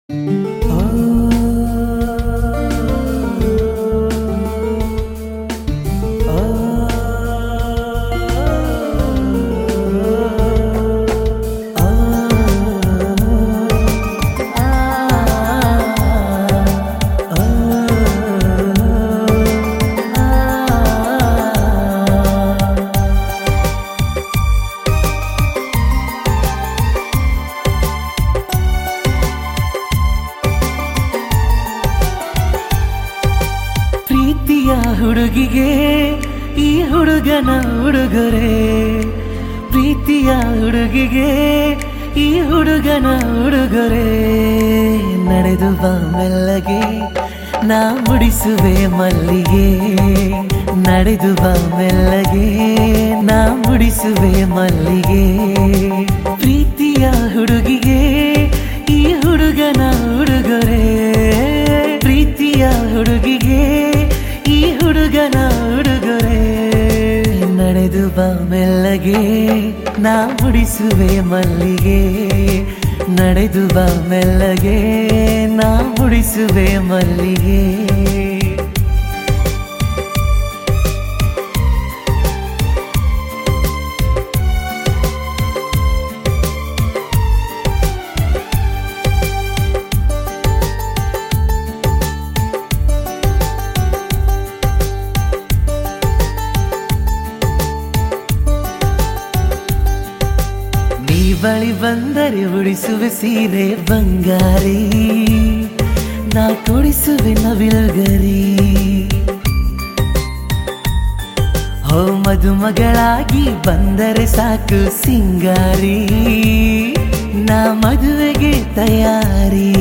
ಪ್ರೀತಿಯ ಹುಡುಗಿಗೆ ಈ ಹುಡುಗನ ಉಡುಗೊರೆ ಪ್ರೀತಿಯ ಹುಡುಗಿಗೆ ಈ ಹುಡುಗನ ಉಡುಗೊರೆ ನಡೆದು ಬಾ ಮೆಲ್ಲಗೆ ನಾ ಮುಡಿಸುವೆ ಮಲ್ಲಿಗೆ ನಡೆದು ಬಾ ಮೆಲ್ಲಗೆ ನಾ ಮುಡಿಸುವೆ ಮಲ್ಲಿಗೆ ಪ್ರೀತಿಯ ಹುಡುಗಿಗೆ ಈ ಹುಡುಗನ ಉಡುಗೊರೆ ಪ್ರೀತಿಯ ಹುಡುಗಿಗೆ ಈ ಹುಡುಗನ ಉಡುಗೊರೆ ನಡೆದು ಬಾ ಮೆಲ್ಲಗೆ ನಾ ಮುಡಿಸುವೆ ಮಲ್ಲಿಗೆ ನಡೆದು ಬಾ ಮೆಲ್ಲಗೆ ನಾ ಮುಡಿಸುವೆ ಮಲ್ಲಿಗೆ ನೀ ಬಳಿ ಬಂದರೆ ಉಡಿಸುವೆ ಸೀರೆ ಬಂಗಾರಿ ನಾ ಕೊಡಿಸುವೆ ನವಿಲುಗರಿ ಹೋ ಮದುಮಗಳಾಗಿ ಬಂದರೆ ಸಾಕು ಸಿಂಗಾರಿ ನಾ ಮದುವೆಗೆ ತಯಾರಿ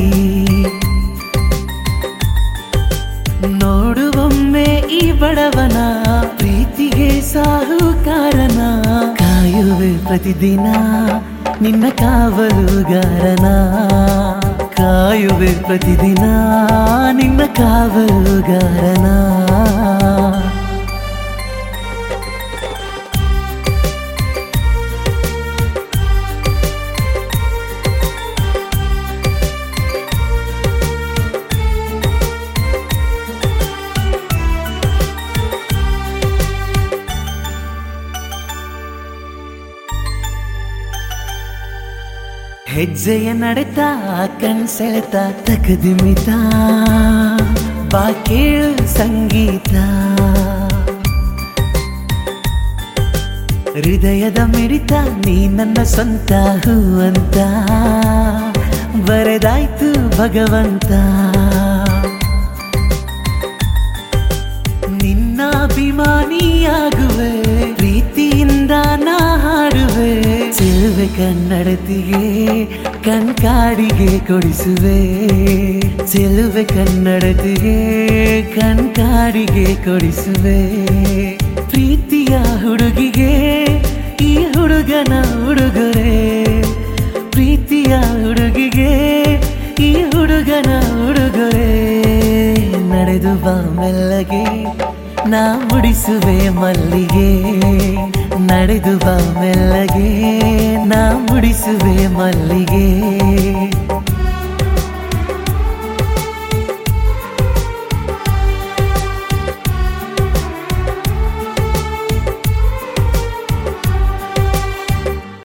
ನೋಡುವೊಮ್ಮೆ ಈ ಬಡವನ ಪ್ರೀತಿಗೆ ಸಾಹುಕಾರನ ಕಾಯುವೆ ಪ್ರತಿದಿನ ನಿನ್ನ ಕಾವಲುಗಾರನ ಕಾಯುವೆ ಪ್ರತಿದಿನ ನಿನ್ನ ಕಾವಲುಗಾರನ ಹೆಜ್ಜೆಯ ನಡೆತ ಕಣ್ಸೆಳೆತ ತಕದಿಮಿತ ಬಾ ಕೇಳು ಸಂಗೀತ ಹೃದಯದ ಮಿಡಿತ ನೀ ನನ್ನ ಸ್ವಂತ ಹೂವಂತ ಬರೆದಾಯ್ತು ಭಗವಂತ ನಿನ್ನ ಅಭಿಮಾನಿಯಾಗುವೆ ಪ್ರೀತಿಯಿಂದ ನಾ ಹಾಡುವೆ ಚೆಲುವೆ ಕನ್ನಡತಿಗೆ ಕಣ್ಕಾಡಿಗೆ ಕೊಡಿಸುವೆ ಚೆಲುವೆ ಕನ್ನಡತಿಗೆ ಕಣ್ಕಾಡಿಗೆ ಕೊಡಿಸುವೆ ಪ್ರೀತಿಯ ಹುಡುಗಿಗೆ ಈ ಹುಡುಗನ ಉಡುಗೊರೆ ಪ್ರೀತಿಯ ಹುಡುಗಿಗೆ ಈ ಹುಡುಗನ ಉಡುಗೊರೆ ನಡೆದು ಬಾ ಮೆಲ್ಲಗೆ ನಾ ಮುಡಿಸುವೆ ಮಲ್ಲಿಗೆ ನಡೆದು ಬಾ ಮೆಲ್ಲಗೆ ನಾ ಮುಡಿಸುವೆ ಮಲ್ಲಿಗೆ